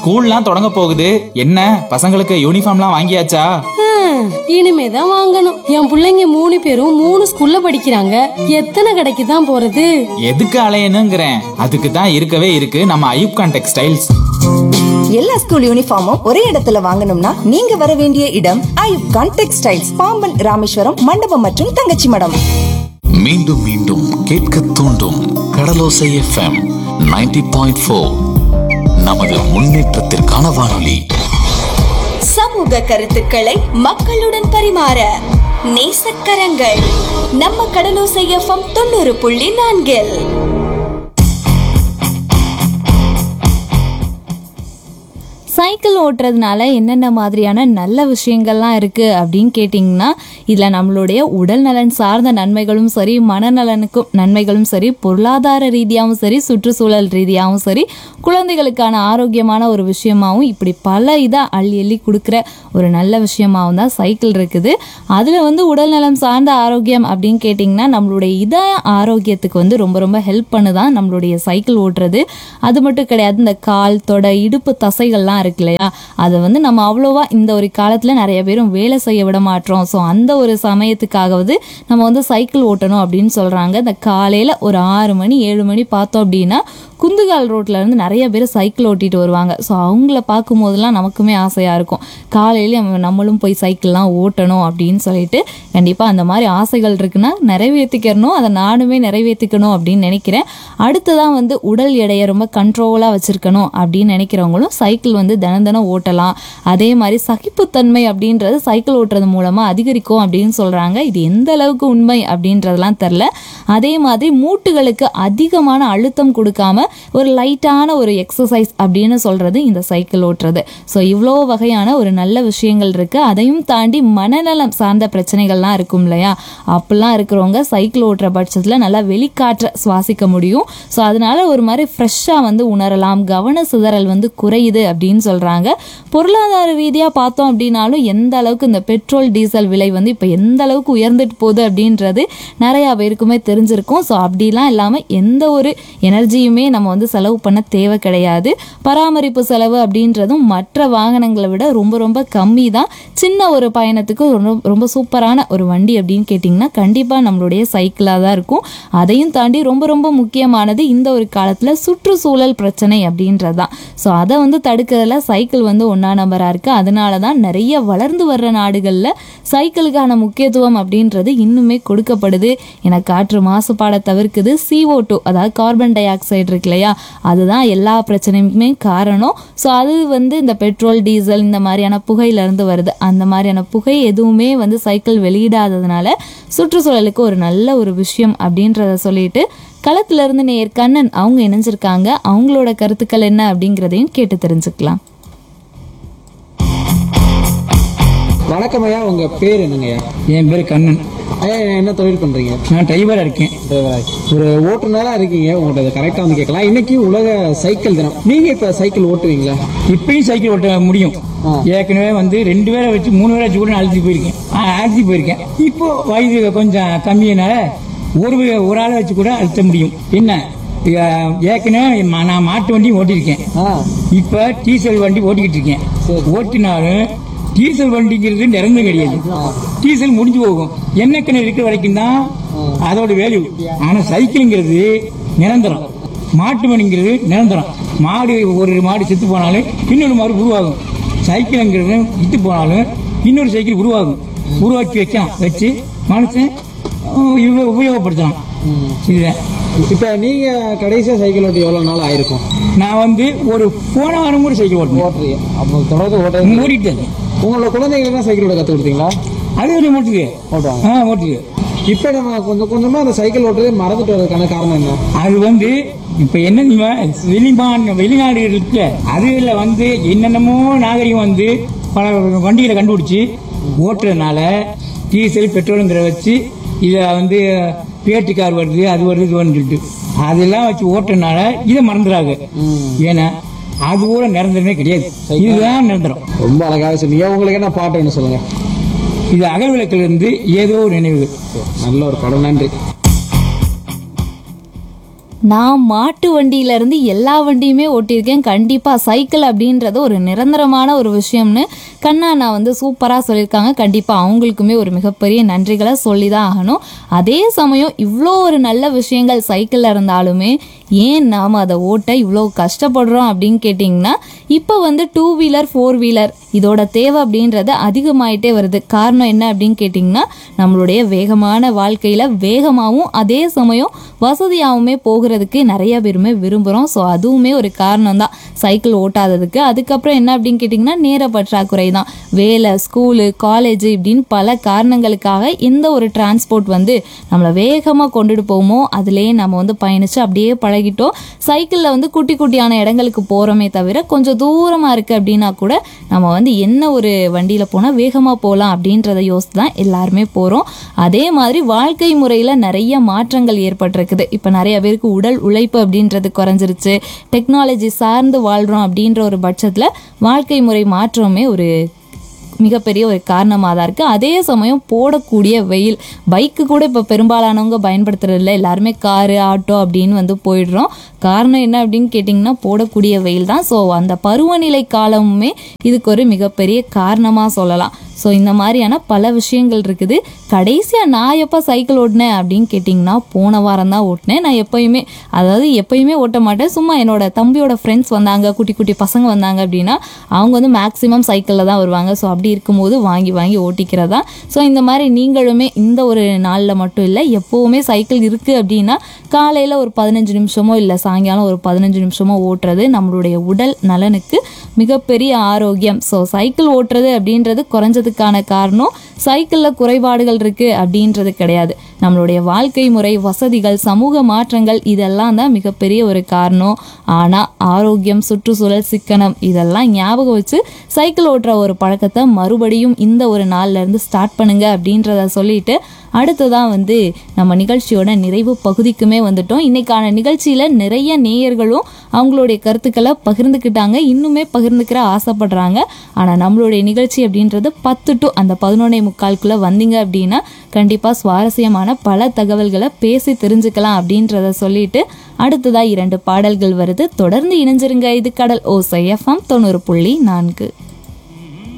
ஸ்கூல்லாம் தொடங்க போகுது என்ன பசங்களுக்கு யூனிஃபார்ம்லாம் வாங்கியாச்சா ஹம், இனிமேதான் வாங்கணும் என் புள்ளைங்க மூணு பேரும் மூணு ஸ்கூல்ல படிக்கிறாங்க எத்தனை கடைக்கு தான் போறது எதுக்கு அலையணுங்கிறேன் அதுக்கு தான் இருக்கவே இருக்கு நம்ம ஐயூப்கான் டெக்ஸ்டைல்ஸ் எல்லா ஸ்கூல் யூனிஃபார்மும் ஒரே இடத்துல வாங்கணும்னா நீங்க வர வேண்டிய இடம் ஐயூப் கான் டெக்ஸ்டைல்ஸ் பாம்பன் ராமேஸ்வரம் மண்டபம் மற்றும் தங்கச்சி மடம் மீண்டும் மீண்டும் கேட்க தூண்டும் கடலோசை எஃப்எம் 90.4 பாயிண்ட் ஃபோர் நமது முன்னேற்றத்திற்கான வானொலி சமூக கருத்துக்களை மக்களுடன் பரிமாற நேசக்கரங்கள் நம்ம கடலோசை எஃப்எம் தொண்ணூறு புள்ளி நான்கில் சைக்கிள் ஓட்டுறதுனால என்னென்ன மாதிரியான நல்ல விஷயங்கள்லாம் இருக்குது அப்படின்னு கேட்டிங்கன்னா இதில் நம்மளுடைய உடல் நலன் சார்ந்த நன்மைகளும் சரி மனநலனுக்கும் நன்மைகளும் சரி பொருளாதார ரீதியாகவும் சரி சுற்றுச்சூழல் ரீதியாகவும் சரி குழந்தைகளுக்கான ஆரோக்கியமான ஒரு விஷயமாகவும் இப்படி பல இதாக அள்ளி அள்ளி கொடுக்குற ஒரு நல்ல விஷயமாகவும் தான் சைக்கிள் இருக்குது அதில் வந்து உடல் நலம் சார்ந்த ஆரோக்கியம் அப்படின்னு கேட்டிங்கன்னா நம்மளுடைய இத ஆரோக்கியத்துக்கு வந்து ரொம்ப ரொம்ப ஹெல்ப் பண்ணுதான் நம்மளுடைய சைக்கிள் ஓட்டுறது அது மட்டும் கிடையாது இந்த கால் தொடை இடுப்பு தசைகள்லாம் இருக்கு இல்லையா அதை வந்து நம்ம அவ்வளோவா இந்த ஒரு காலத்தில் நிறைய பேரும் வேலை செய்ய விட மாட்டோம் ஸோ அந்த ஒரு சமயத்துக்காகவது நம்ம வந்து சைக்கிள் ஓட்டணும் அப்படின்னு சொல்கிறாங்க இந்த காலையில் ஒரு ஆறு மணி ஏழு மணி பார்த்தோம் அப்படின்னா குந்துகால் ரோட்ல இருந்து நிறைய பேர் சைக்கிள் ஓட்டிட்டு வருவாங்க ஸோ அவங்கள பார்க்கும்போதெல்லாம் நமக்குமே ஆசையாக இருக்கும் காலையில நம்ம- நம்மளும் போய் சைக்கிள்லாம் ஓட்டணும் அப்படின்னு சொல்லிட்டு கண்டிப்பாக அந்த மாதிரி ஆசைகள் இருக்குன்னா நிறைவேற்றிக்கிறணும் அதை நானுமே நிறைவேற்றிக்கணும் அப்படின்னு நினைக்கிறேன் அடுத்ததான் வந்து உடல் எடையை ரொம்ப கண்ட்ரோலாக வச்சுருக்கணும் அப்படின்னு நினைக்கிறவங்களும் சைக்கிள் வந்து தினம் தினம் ஓட்டலாம் அதே மாதிரி சகிப்புத்தன்மை அப்படின்றது சைக்கிள் ஓட்டுறது மூலமாக அதிகரிக்கும் அப்படின்னு சொல்கிறாங்க இது எந்த அளவுக்கு உண்மை அப்படின்றதெல்லாம் தெரில அதே மாதிரி மூட்டுகளுக்கு அதிகமான அழுத்தம் கொடுக்காம ஒரு லைட்டான ஒரு எக்ஸசைஸ் அப்படின்னு சொல்கிறது இந்த சைக்கிள் ஓட்டுறது ஸோ இவ்வளோ வகையான ஒரு நல்ல விஷயங்கள் இருக்குது அதையும் தாண்டி மனநலம் சார்ந்த பிரச்சனைகள்லாம் இருக்கும் இல்லையா அப்படிலாம் இருக்கிறவங்க சைக்கிள் ஓட்டுற பட்சத்தில் நல்லா வெளிக்காற்ற சுவாசிக்க முடியும் ஸோ அதனால ஒரு மாதிரி ஃப்ரெஷ்ஷாக வந்து உணரலாம் கவன சிதறல் வந்து குறையுது அப்படின்னு சொல்கிறாங்க பொருளாதார ரீதியாக பார்த்தோம் அப்படின்னாலும் எந்த அளவுக்கு இந்த பெட்ரோல் டீசல் விலை வந்து இப்போ எந்த அளவுக்கு உயர்ந்துட்டு போகுது அப்படின்றது நிறையா பேருக்குமே தெரிஞ்சிருக்கும் ஸோ அப்படிலாம் இல்லாமல் எந்த ஒரு எனர்ஜியுமே நம்ம வந்து செலவு பண்ண தேவை கிடையாது பராமரிப்பு செலவு அப்படின்றதும் மற்ற வாகனங்களை விட ரொம்ப ரொம்ப கம்மி தான் சின்ன ஒரு பயணத்துக்கு ரொம்ப ரொம்ப சூப்பரான ஒரு வண்டி அப்படின்னு கேட்டிங்கன்னா கண்டிப்பாக நம்மளுடைய சைக்கிளாக தான் இருக்கும் அதையும் தாண்டி ரொம்ப ரொம்ப முக்கியமானது இந்த ஒரு காலத்தில் சுற்றுச்சூழல் பிரச்சனை அப்படின்றது தான் ஸோ அதை வந்து தடுக்கிறதுல சைக்கிள் வந்து ஒன்றா நம்பராக இருக்குது அதனால தான் நிறைய வளர்ந்து வர்ற நாடுகளில் சைக்கிளுக்கான முக்கியத்துவம் அப்படின்றது இன்னுமே கொடுக்கப்படுது என காற்று மாசுபாடை தவிர்க்குது CO2 டூ அதாவது கார்பன் டை ஆக்சைடு இருக்கு இல்லையா அதுதான் எல்லா பிரச்சனையுமே காரணம் ஸோ அது வந்து இந்த பெட்ரோல் டீசல் இந்த மாதிரியான புகையிலேருந்து வருது அந்த மாதிரியான புகை எதுவுமே வந்து சைக்கிள் வெளியிடாததுனால சுற்றுச்சூழலுக்கு ஒரு நல்ல ஒரு விஷயம் அப்படின்றத சொல்லிட்டு களத்துல இருந்து நேர் கண்ணன் அவங்க இணைஞ்சிருக்காங்க அவங்களோட கருத்துக்கள் என்ன அப்படிங்கிறதையும் கேட்டு தெரிஞ்சுக்கலாம் வணக்கம் ஐயா உங்க பேர் என்னங்கய்யா என் பேர் கண்ணன் ஐயா என்ன தொழில் பண்றீங்க நான் டிரைவராக இருக்கேன் ஒரு ஓட்டுநரா இருக்கீங்க உங்கள்ட்ட கரெக்டா வந்து கேட்கலாம் இன்னைக்கு உலக சைக்கிள் தினம் நீங்க இப்ப சைக்கிள் ஓட்டுவீங்களா இப்பயும் சைக்கிள் ஓட்ட முடியும் ஏற்கனவே வந்து ரெண்டு பேரை வச்சு மூணு பேரை வச்சு கூட நான் அழைச்சி போயிருக்கேன் ஆ, அழைச்சி போயிருக்கேன் இப்போ வயது கொஞ்சம் கம்மியினால ஒரு ஒரு ஆளை வச்சு கூட அழுத்த முடியும் என்ன ஏ- ஏற்கனவே ம- நான் மாட்டு வண்டியும் ஓட்டியிருக்கேன் ஆ, இப்போ டீசல் வண்டி ஓட்டிக்கிட்டு இருக்கேன் ஓட்டினாலும் டீசல் வண்டிங்கிறது நிரந்தரம் கிடையாது டீசல் முடிஞ்சு போகும் எண்ணெய் கிணறு இருக்கிற வரைக்கும் தான் அதோட வேல்யூ ஆனா சைக்கிள்ங்கிறது நிரந்தரம் மாட்டு வண்டிங்கிறது நிரந்தரம் மாடு ஒரு மாடு செத்து போனாலும் இன்னொரு மாடு உருவாகும் சைக்கிள்ங்கிறது வித்து போனாலும் இன்னொரு சைக்கிள் உருவாகும் உருவாக்கி வைக்கலாம் வச்சு மனுஷன் அஹ், இவ- உபயோகப்படுத்தலாம் இதுதான் இப்ப நீங்க கடைசியா சைக்கிள் ஓட்டி எவ்வளவு நாள் ஆயிருக்கும் நான் வந்து ஒரு போன வாரம் கூட சைக்கிள் ஓட்டணும் ஓட்டுறீங்க அப்போ தொடர்ந்து ஓட்டுறீங்க ஓடிட்டேன் உங்களோட குழந்தைங்களுக்கு தான் சைக்கிள் ஓட்ட கத்து கொடுத்தீங்களா அது ஒரு ஓட்டுது ஓட்டுவாங்க ஆ ஓட்டுது இப்ப நம்ம கொஞ்சம் கொஞ்சமா அந்த சைக்கிள் ஓட்டுறதே மறந்துட்டு வரதுக்கான காரணம் என்ன அது வந்து இப்ப என்ன தெரியுமா? வெளிமான் வெளிநாடுகள் இருக்கு அதுல வந்து என்னென்னமோ நாகரிகம் வந்து பல வண்டிகளை கண்டுபிடிச்சு ஓட்டுறதுனால டீசல் பெட்ரோலுங்கிற வச்சு இதை வந்து பேட்டு கார் வருது அது வருது இது வருதுன்னு சொல்லிட்டு அதெல்லாம் வச்சு ஓட்டுறதுனால இதை மறந்துடாங்க ஏன்னா அது கூட நிரந்தரமே கிடையாது இதுதான் நிரந்தரம் ரொம்ப அழகாக சொன்னீங்க உங்களுக்கு என்ன பாட்டு வேணும் சொல்லுங்க இது அகல் விளக்குல இருந்து ஏதோ ஒரு நினைவுகள் நல்ல ஒரு படம் நன்றி நான் மாட்டு வண்டியில இருந்து எல்லா வண்டியுமே ஓட்டியிருக்கேன் கண்டிப்பா சைக்கிள் அப்படின்றது ஒரு நிரந்தரமான ஒரு விஷயம்னு கண்ணா நான் வந்து சூப்பரா சொல்லியிருக்காங்க கண்டிப்பா அவங்களுக்குமே ஒரு மிகப்பெரிய நன்றிகளை சொல்லி தான் ஆகணும் அதே சமயம் இவ்வளோ ஒரு நல்ல விஷயங்கள் சைக்கிள்ல இருந்தாலுமே ஏன் நாம் அதை ஓட்ட இவ்வளோ கஷ்டப்படுறோம் அப்படின்னு கேட்டிங்கன்னா இப்போ வந்து டூ வீலர் ஃபோர் வீலர் இதோட தேவை அப்படின்றது அதிகமாயிட்டே வருது காரணம் என்ன அப்படின்னு கேட்டிங்கன்னா நம்மளுடைய வேகமான வாழ்க்கையில் வேகமாகவும் அதே சமயம் வசதியாகவுமே போகிறதுக்கு நிறைய பேருமே விரும்புகிறோம் ஸோ அதுவுமே ஒரு காரணம் தான் சைக்கிள் ஓட்டாததுக்கு அதுக்கப்புறம் என்ன அப்படின்னு கேட்டிங்கன்னா நேர பற்றாக்குறை தான் வேலை ஸ்கூலு காலேஜ் இப்படின்னு பல காரணங்களுக்காக எந்த ஒரு டிரான்ஸ்போர்ட் வந்து நம்மளை வேகமாக கொண்டுட்டு போகுமோ அதுலேயே நம்ம வந்து பயணித்து அப்படியே பழகிட்டோம் சைக்கிளில் வந்து குட்டி குட்டியான இடங்களுக்கு போகிறோமே தவிர கொஞ்சம் தூரமாக இருக்குது அப்படின்னா கூட நம்ம வந்து என்ன ஒரு வண்டியில் போனால் வேகமாக போகலாம் அப்படின்றத யோசித்து தான் எல்லாருமே போகிறோம் அதே மாதிரி வாழ்க்கை முறையில் நிறைய மாற்றங்கள் ஏற்பட்டிருக்குது இப்போ நிறைய பேருக்கு உடல் உழைப்பு அப்படின்றது குறைஞ்சிருச்சு டெக்னாலஜி சார்ந்து வாழ்கிறோம் அப்படின்ற ஒரு பட்சத்தில் வாழ்க்கை முறை மாற்றமே ஒரு மிகப்பெரிய ஒரு காரணமாக தான் இருக்குது அதே சமயம் போடக்கூடிய வெயில் பைக்கு கூட இப்போ பெரும்பாலானவங்க பயன்படுத்துறதில்ல எல்லாருமே காரு ஆட்டோ அப்படின்னு வந்து போயிடுறோம் காரணம் என்ன அப்படின்னு கேட்டிங்கன்னா போடக்கூடிய வெயில் தான் ஸோ அந்த பருவநிலை காலமுமே இதுக்கு ஒரு மிகப்பெரிய காரணமாக சொல்லலாம் ஸோ இந்த மாதிரியான பல விஷயங்கள் இருக்குது கடைசியாக நான் எப்போ சைக்கிள் ஓட்டினேன் அப்படின்னு கேட்டிங்கன்னா போன வாரம் தான் ஓட்டினேன் நான் எப்பயுமே அதாவது எப்பயுமே ஓட்ட மாட்டேன் சும்மா என்னோட தம்பியோட ஃப்ரெண்ட்ஸ் வந்தாங்க குட்டி குட்டி பசங்க வந்தாங்க அப்படின்னா அவங்க வந்து மேக்ஸிமம் சைக்கிளில் தான் வருவாங்க ஸோ அப்படி இருக்கும்போது வாங்கி வாங்கி ஓட்டிக்கிறதா ஸோ இந்த மாதிரி நீங்களுமே இந்த ஒரு நாளில் மட்டும் இல்லை எப்போவுமே சைக்கிள் இருக்குது அப்படின்னா காலையில் ஒரு பதினஞ்சு நிமிஷமோ இல்லை சாயங்காலம் ஒரு பதினஞ்சு நிமிஷமோ ஓட்டுறது நம்மளுடைய உடல் நலனுக்கு மிகப்பெரிய ஆரோக்கியம் ஸோ சைக்கிள் ஓட்டுறது அப்படின்றது குறைஞ்சதுக்கான காரணம் சைக்கிளில் குறைபாடுகள் இருக்குது அப்படின்றது கிடையாது நம்மளுடைய வாழ்க்கை முறை வசதிகள் சமூக மாற்றங்கள் இதெல்லாம் தான் மிகப்பெரிய ஒரு காரணம் ஆனால் ஆரோக்கியம் சுற்றுச்சூழல் சிக்கனம் இதெல்லாம் ஞாபகம் வச்சு சைக்கிள் ஓட்டுற ஒரு பழக்கத்தை மறுபடியும் இந்த ஒரு நாள்ல இருந்து ஸ்டார்ட் பண்ணுங்க அப்படின்றத சொல்லிட்டு அடுத்ததான் வந்து நம்ம நிகழ்ச்சியோட நிறைவு பகுதிக்குமே வந்துட்டோம் இன்னைக்கான நிகழ்ச்சியில நிறைய நேயர்களும் அவங்களுடைய கருத்துக்களை பகிர்ந்துக்கிட்டாங்க இன்னுமே பகிர்ந்துக்கிற ஆசைப்படுறாங்க ஆனால் நம்மளுடைய நிகழ்ச்சி அப்படின்றது பத்து டு அந்த பதினொன்னே முக்கால்குள்ளே வந்தீங்க அப்படின்னா கண்டிப்பாக சுவாரஸ்யமான பல தகவல்களை பேசி தெரிஞ்சுக்கலாம் அப்படின்றத சொல்லிட்டு அடுத்ததா இரண்டு பாடல்கள் வருது தொடர்ந்து இணைஞ்சிருங்க இது கடல் ஓசை எஃப்எம் தொண்ணூறு புள்ளி நான்கு